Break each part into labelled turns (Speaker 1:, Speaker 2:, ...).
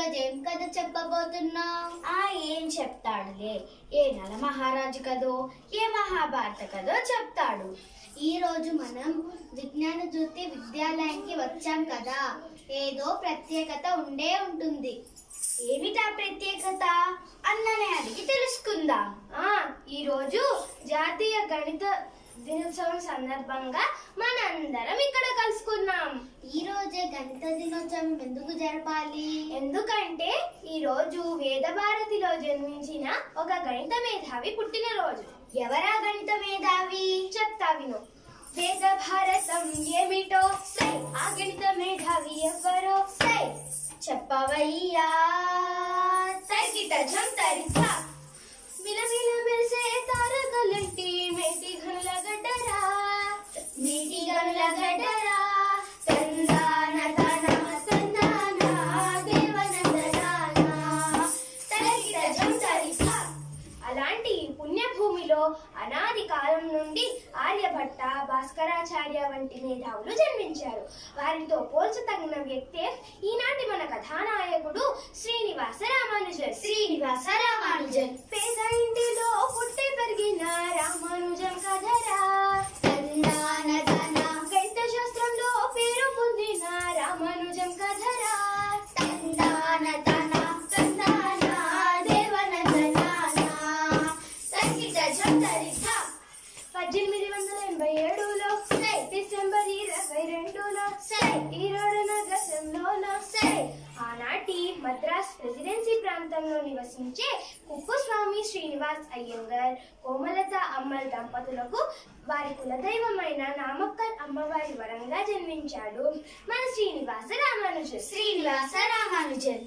Speaker 1: ఈరోజు ఏం కథ చెప్పబోతున్నావు
Speaker 2: ఆ ఏం చెప్తాడులే ఏ నల మహారాజు కదో ఏ మహాభారత కదో చెప్తాడు
Speaker 1: ఈ రోజు మనం విజ్ఞాన జ్యోతి విద్యాలయానికి వచ్చాం కదా ఏదో ప్రత్యేకత ఉండే ఉంటుంది
Speaker 2: ఏమిటా ప్రత్యేకత అన్ననే అడిగి తెలుసుకుందాం ఆ ఈ రోజు జాతీయ గణిత దినోత్సవం సందర్భంగా మనందరం ఇక్కడ కలుసుకున్నాం
Speaker 1: ఈ రోజే గణిత దినోత్సవం ఎందుకు జరపాలి
Speaker 2: ఎందుకంటే ఈ రోజు వేదభారతిలో జన్మించిన ఒక గణిత మేధావి పుట్టినరోజు ఎవరా గణిత మేధావి చెప్తా విను వేద భారతం ఏమిటో సై ఆ గణిత మేధావి ఎవరో సై చెప్పవయ్యా తరిగిట జం తరిస మిలమిల మెరిసే తారకలంటి మేటి గనుల గడ్డరా నీటి గనుల గడ్డరా తందాన తన తందాన దేవనందనాన తరిగిట జం తరిస అలాంటి పుణ్యభూమిలో అనాది కాలం నుండి ఆర్యభట్ట భాస్కరాచార్య వంటి మేధావులు జన్మించారు వారితో పోల్చతగిన వ్యక్తే ఈనాటి మన కథానాయకుడు శ్రీనివాస రామానుజన్ శ్రీనివాస రామానుజన్ పేద ఇంటిలో పుట్టి పెరిగిన రామానుజన్ కథరా తందాన తన గణిత శాస్త్రంలో పేరు పొందిన రామానుజం కథరా తందాన తన తందాన దేవనందనాన సంగీత జంతరిత పద్దెనిమిది వందల ఎనభై ఏడులో సై డిసెంబర్ ఇరవై రెండులో సై ఈరోడు నగరంలోన సై ఆనాటి మద్రాస్ ప్రెసిడెన్సీ ప్రాంతంలో నివసించే కుప్పుస్వామి శ్రీనివాస్ అయ్యంగర్ కోమలత అమ్మల్ దంపతులకు వారి కులదైవమైన నామక్కల్ అమ్మవారి వరంగా జన్మించాడు మన శ్రీనివాస రామానుజన్ శ్రీనివాస రామానుజన్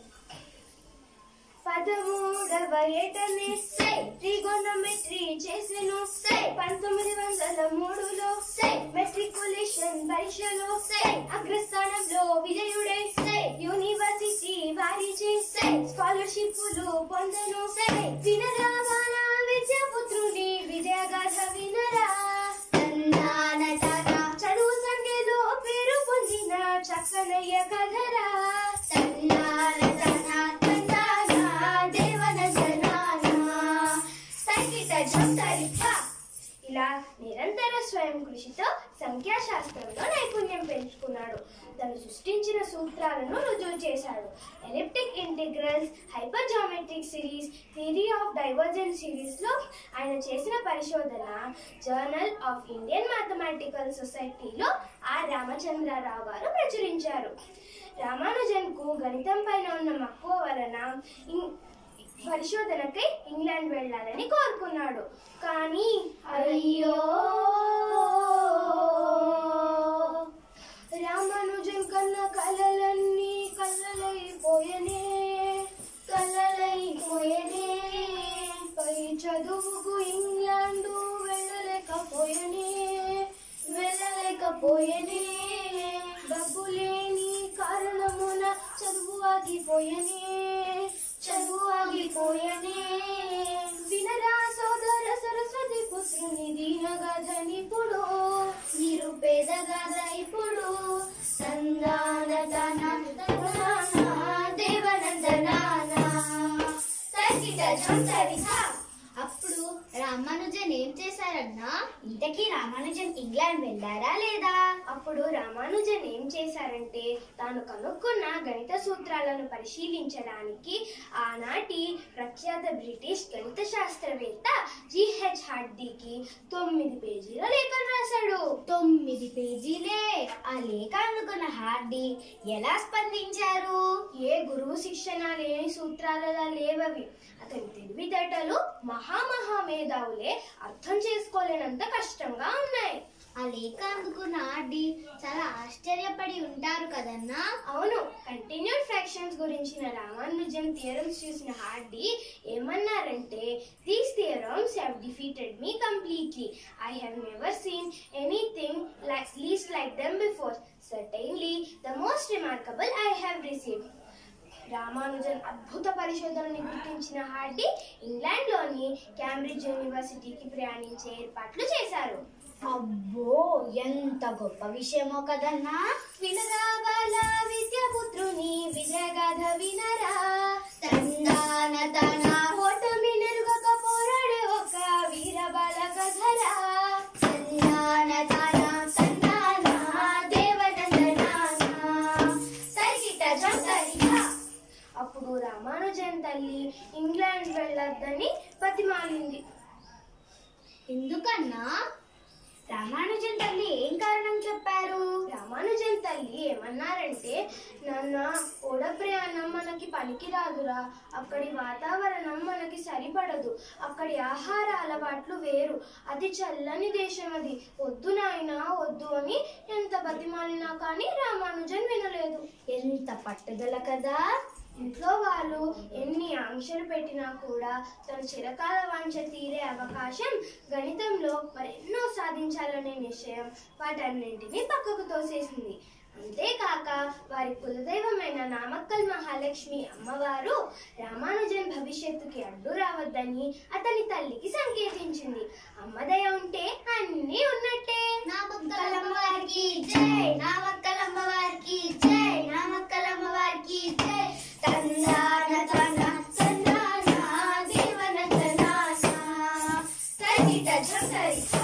Speaker 2: పదమూడవ ఏటనే సై ట్రిగోనోమెట్రీ చేసెను సై పంతొమ్మిది వందల మూడులో సై మెట్రికులేషన్ పరీక్షలో సై అగ్రస్థానంలో విజయుడై సై యూనివర్సిటీ వారిచే సై స్కాలర్షిప్లు పొందెను సై వినరా బాల విద్యాపుత్రుని విజయగాథ వినరా తందాన తాత చదువు సంఖ్యలో పేరు పొందిన చక్కనయ్య కథరా తందాన తాత తందాన దేవన జనాన సంగీత జంతరిత ఇలా నిరంతర స్వయం కృషితో సంఖ్యాశాస్త్రంలో నైపుణ్యం పెంచుకున్నాడు తను సృష్టించిన సూత్రాలను రుజువు చేశాడు elliptic integrals hypergeometric series theory of divergent series లో ఆయన చేసిన పరిశోధన జర్నల్ ఆఫ్ ఇండియన్ మ్యాథమెటికల్ సొసైటీలో ఆర్ రామచంద్రరావు గారు ప్రచురించారు రామానుజన్ కు గణితం పైన ఉన్న మక్కువ వలన ఇం- పరిశోధనకై ఇంగ్లాండ్ వెళ్ళాలని కోరుకున్నాడు కానీ అయ్యో రామానుజన్ కన్న కలలన్నీ కళ్ళలైపోయనే కళ్ళలైపోయనే పై చదువుకు ఇంగ్లాండు వెళ్ళలేకపోయనే వెళ్ళలేకపోయనే డబ్బు లేని కారణమున చదువు ఆగిపోయనే చదువు ఆగిపోయనే వినరా సోదర సరస్వతి పుత్రుని దీనగాధనిపుడు నిరుపేద గాథ ఇప్పుడు సందాన దేవనందనాన తగిట జంతరిత
Speaker 1: అప్పుడు రామానుజన్ ఏం చేశారన్నా
Speaker 2: ఇంతకీ రామానుజన్ ఇంగ్లాండ్ వెళ్ళారా లేదా అప్పుడు రామానుజన్ ఏం చేశారంటే తాను కనుక్కున్న గణిత సూత్రాలను పరిశీలించడానికి ఆనాటి ప్రఖ్యాత బ్రిటిష్ గణిత శాస్త్రవేత్త జిహెచ్ హార్డీకి తొమ్మిది పేజీల లేఖను రాశాడు
Speaker 1: తొమ్మిది పేజీలే
Speaker 2: ఆ లేఖ అందుకున్న హార్డీ ఎలా స్పందించారు ఏ గురువు శిక్షణ లేని సూత్రాలలో లేవవి అతని తెలివితేటలు మహామహా మేధావులే అర్థం చేసుకోలేనంత కష్టంగా ఉన్నాయి
Speaker 1: ఆ లేఖ అందుకున్న ఆర్డి చాలా ఆశ్చర్యపడి ఉంటారు కదన్నా
Speaker 2: అవును కంటిన్యూడ్ ఫ్రాక్షన్స్ గురించిన రామానుజన్ థియరమ్స్ చూసిన హార్డీ ఏమన్నారంటే these theorems have defeated me completely I have never seen anything like least like them before certainly the most remarkable I have received Ramanujan అద్భుత పరిశోధనని గుర్తించిన హార్డీ ఇంగ్లాండ్లోని క్యాంబ్రిడ్జ్ యూనివర్సిటీకి ప్రయాణించే ఏర్పాట్లు చేశారు
Speaker 1: అబ్బో
Speaker 3: ఎంత గొప్ప విషయమో కదన్నా
Speaker 2: వినరా బాల విద్యాపుత్రుని విజయగాథ వినరా
Speaker 1: తందాన తన
Speaker 2: ఓటమి నెరుగక పోరాడే ఒక వీరబాల కథరా
Speaker 1: తందాన తన తందాన దేవనందనాన తరిగిట జంతరిక
Speaker 2: అప్పుడు రామానుజన్ తల్లి ఇంగ్లాండ్ వెళ్ళొద్దని బతిమాలింది
Speaker 1: ఎందుకన్నా
Speaker 3: రామానుజన్ తల్లి ఏం కారణం చెప్పారు
Speaker 2: రామానుజన్ తల్లి ఏమన్నారంటే నాన్న ఓడ ప్రయాణం మనకి పనికిరాదురా అక్కడి వాతావరణం మనకి సరిపడదు అక్కడి ఆహార అలవాట్లు వేరు అది చల్లని దేశం అది వద్దు నాయనా వద్దు అని ఎంత బతిమాలినా కానీ రామానుజన్ వినలేదు
Speaker 3: ఎంత పట్టుదల కదా
Speaker 2: ఇంట్లో వాళ్ళు ఎన్ని ఆంక్షలు పెట్టినా కూడా తన చిరకాల వాంఛ తీరే అవకాశం గణితంలో మరెన్నో సాధించాలనే నిశ్చయం వాటన్నింటినీ పక్కకు తోసేసింది అంతేకాక వారి కులదైవమైన నామక్కల్ మహాలక్ష్మి అమ్మవారు రామానుజన్ భవిష్యత్తుకి అడ్డు రావద్దని అతని తల్లికి సంకేతించింది అమ్మదయ ఉంటే అన్నీ ఉన్నట్టే
Speaker 1: నామక్కలమ్మ వారికి జై నామక్కలమ్మ వారికి జై నామక్కలమ్మ వారికి జై తందాన తన తందాన దేవనందనాన తరిగిట జంతరిక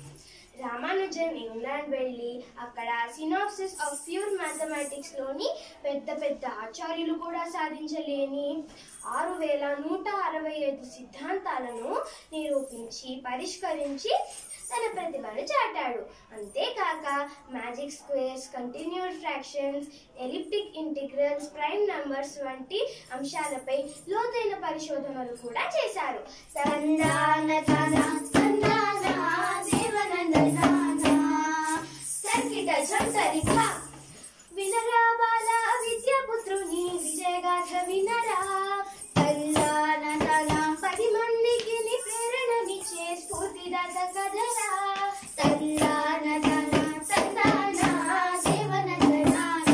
Speaker 2: రామానుజన్ ఇంగ్లాండ్ వెళ్ళి అక్కడ సినాప్సిస్ ఆఫ్ ప్యూర్ మ్యాథమెటిక్స్ లోని పెద్ద పెద్ద ఆచార్యులు కూడా సాధించలేని ఆరు వేల నూట అరవై ఐదు సిద్ధాంతాలను నిరూపించి పరిష్కరించి తన ప్రతిభను చాటాడు అంతేకాక magic squares continued fractions elliptic integrals prime numbers వంటి అంశాలపై లోతైన పరిశోధనలు కూడా చేశారు
Speaker 1: తందాన తన తందాన దేవనందనాన తరిగిట జంతరిక
Speaker 2: వినరా బాల విద్యాపుత్రుని విజయగాథ వినరా
Speaker 1: తందాన తన
Speaker 2: పది మందికి నీ ప్రేరణనిచ్చే స్ఫూర్తిదాత కథరా
Speaker 1: తందాన తన తందాన దేవనందనాన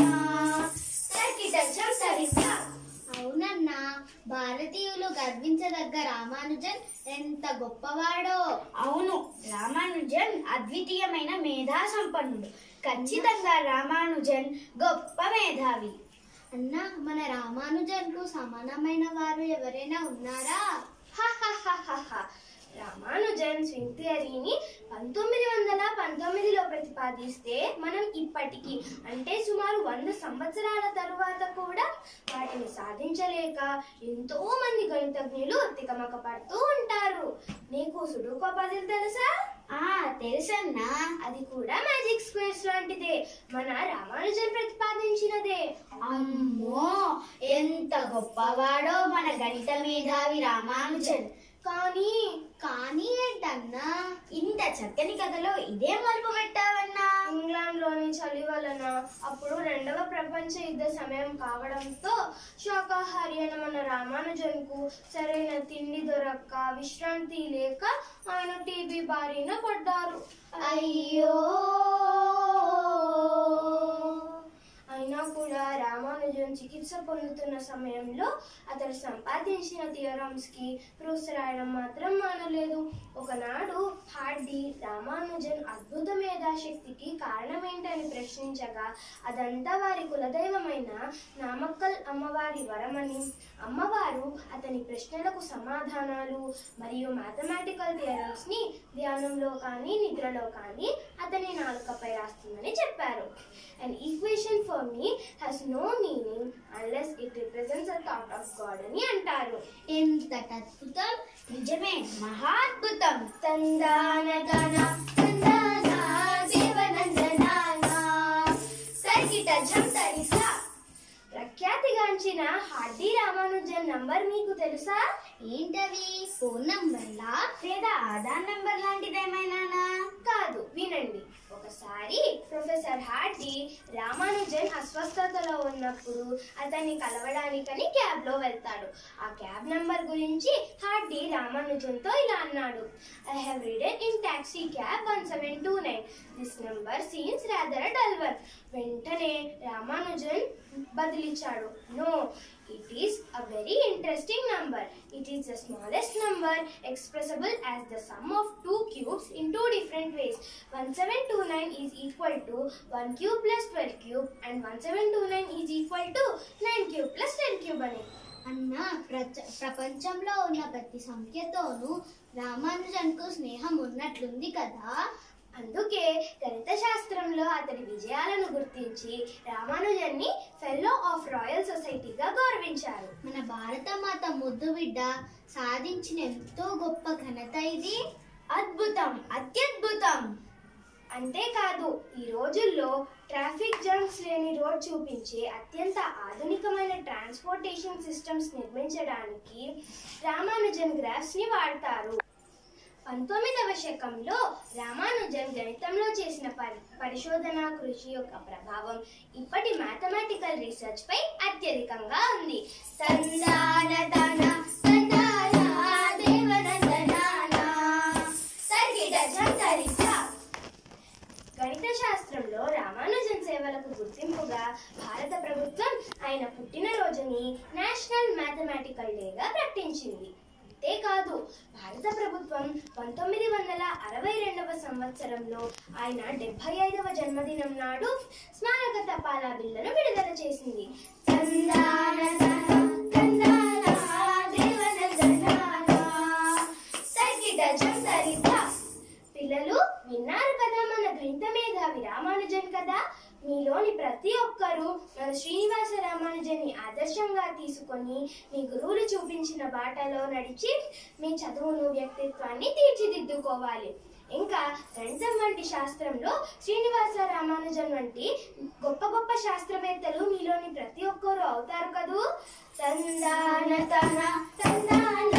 Speaker 1: తరిగిట జంతరిక అవునన్నా భారతీయులు గర్వించదగ్గ రామానుజన్ ఎంత గొప్పవాడో
Speaker 3: అవును రామానుజన్ అద్వితీయమైన మేధా సంపన్నుడు ఖచ్చితంగా రామానుజన్ గొప్ప మేధావి
Speaker 1: అన్నా మన రామానుజన్కు సమానమైన వారు ఎవరైనా ఉన్నారా
Speaker 2: హహహహహ. రామానుజన్ స్వింగ్ థియరీని పంతొమ్మిది వందల పంతొమ్మిదిలో ప్రతిపాదిస్తే మనం ఇప్పటికీ అంటే సుమారు వంద సంవత్సరాల తరువాత కూడా వాటిని సాధించలేక ఎంతో మంది గణితజ్ఞులు తికమక పడుతూ ఉంటారు నీకు సుడుకో పజిల్ తెలుసా
Speaker 3: ఆ తెలుసన్నా
Speaker 2: అది కూడా మ్యాజిక్ స్క్వేర్స్ లాంటిదే మన రామానుజన్ ప్రతిపాదించినదే
Speaker 3: అమ్మో ఎంత గొప్పవాడో మన గణిత మేధావి రామానుజన్
Speaker 2: కానీ
Speaker 1: కానీ ఏంటన్నా
Speaker 3: ఇంత చక్కని కథలో ఇదే మలుపు పెట్టావన్నా
Speaker 2: ఇంగ్లాండ్ లోని చలి వలన అప్పుడు రెండవ ప్రపంచ యుద్ధ సమయం కావడంతో శాకాహారి అయిన మన రామానుజన్ కు సరైన తిండి దొరక్క విశ్రాంతి లేక ఆయన టీబీ బారిన పడ్డారు
Speaker 1: అయ్యో
Speaker 2: అయినా కూడా రామానుజన్ చికిత్స పొందుతున్న సమయంలో అతడు సంపాదించిన థియరమ్స్ కి ప్రూఫ్స్ రాయడం మాత్రం మానలేదు ఒకనాడు హార్డీ రామానుజన్ అద్భుత మేధాశక్తికి కారణమేంటని ప్రశ్నించగా అదంతా వారి కులదైవమైన నామక్కల్ అమ్మవారి వరమని అమ్మవారు అతని ప్రశ్నలకు సమాధానాలు మరియు మ్యాథమెటికల్ థియరమ్స్ ని ధ్యానంలో కానీ నిద్రలో కానీ అతని నాలుకపై రాస్తుందని చెప్పారు An equation for me has no meaning unless it represents a thought of God అని అంటారు
Speaker 1: ఎంతటి అద్భుతం
Speaker 3: నిజమే మహాద్భుతం
Speaker 1: తందాన తన తందాన దేవనందనాన తరిగిట జంతరిక
Speaker 2: ప్రఖ్యాతిగాంచిన హార్డీ రామానుజన్ నంబర్ మీకు తెలుసా
Speaker 1: ఏంటవి ఫోన్ నంబర్లా
Speaker 3: లేదా ఆధార్ నంబర్ లాంటిదేమైనానా
Speaker 2: కాదు వినండి ఒకసారి ప్రొఫెసర్ హార్డీ రామానుజన్ అస్వస్థతలో ఉన్నప్పుడు అతన్ని కలవడానికని క్యాబ్ లో వెళ్తాడు ఆ క్యాబ్ నంబర్ గురించి హార్డీ రామానుజన్తో ఇలా అన్నాడు I have ridden in taxi cab one seven two nine this number seems rather dull one వెంటనే రామానుజన్ బదిలిచ్చాడు no It is a very interesting number. It is the smallest number expressible as the sum of two cubes in two different ways. 1729 is equal to 1 cube plus 12 cube and 1729 is equal to 9 cube plus 10 cube అని
Speaker 1: అన్న ప్రచ ప్రపంచంలో ఉన్న ప్రతి సంఖ్యతోనూ రామానుజన్కు స్నేహం ఉన్నట్లుంది కదా
Speaker 2: అందుకే గణిత శాస్త్రంలో అతడి విజయాలను గుర్తించి రామానుజన్ని ఫెల్లో ఆఫ్ రాయల్ సొసైటీగా గౌరవించారు
Speaker 1: మన భారత మాత ముద్దు బిడ్డ సాధించిన ఎంతో గొప్ప ఘనత ఇది
Speaker 2: అద్భుతం అత్యద్భుతం అంతేకాదు ఈ రోజుల్లో ట్రాఫిక్ జామ్స్ లేని రోడ్ చూపించే అత్యంత ఆధునికమైన ట్రాన్స్పోర్టేషన్ సిస్టమ్స్ నిర్మించడానికి రామానుజన్ గ్రాఫ్స్ ని వాడతారు పంతొమ్మిదవ శకంలో రామానుజన్ గణితంలో చేసిన పరి పరిశోధన కృషి యొక్క ప్రభావం ఇప్పటి మ్యాథమెటికల్ రీసెర్చ్ పై అత్యధికంగా ఉంది తందాన తన తందాన దేవనందనాన తర్గిట జంతరిత గణిత శాస్త్రంలో రామానుజన్ సేవలకు గుర్తింపుగా భారత ప్రభుత్వం ఆయన పుట్టినరోజుని నేషనల్ మ్యాథమెటికల్ డేగా ప్రకటించింది అంతేకాదు భారత ప్రభుత్వం పంతొమ్మిది వందల అరవై రెండవ సంవత్సరంలో ఆయన డెబ్బై ఐదవ జన్మదినం నాడు స్మారక తపాలా బిల్లును విడుదల చేసింది తందాన తన తందాన దేవనందనాన తర్గిట జంతరిత పిల్లలు విన్నారు కదా మన గణిత మేధావి రామానుజన్ కదా మీలోని ప్రతి ఒక్కరూ మన శ్రీనివాస రామానుజన్ని ఆదర్శంగా తీసుకొని మీ గురువులు చూపించిన బాటలో నడిచి మీ చదువును వ్యక్తిత్వాన్ని తీర్చిదిద్దుకోవాలి ఇంకా గణితం వంటి శాస్త్రంలో శ్రీనివాస రామానుజన్ వంటి గొప్ప గొప్ప శాస్త్రవేత్తలు మీలోని ప్రతి ఒక్కరూ అవుతారు కదూ తందాన తన తందాన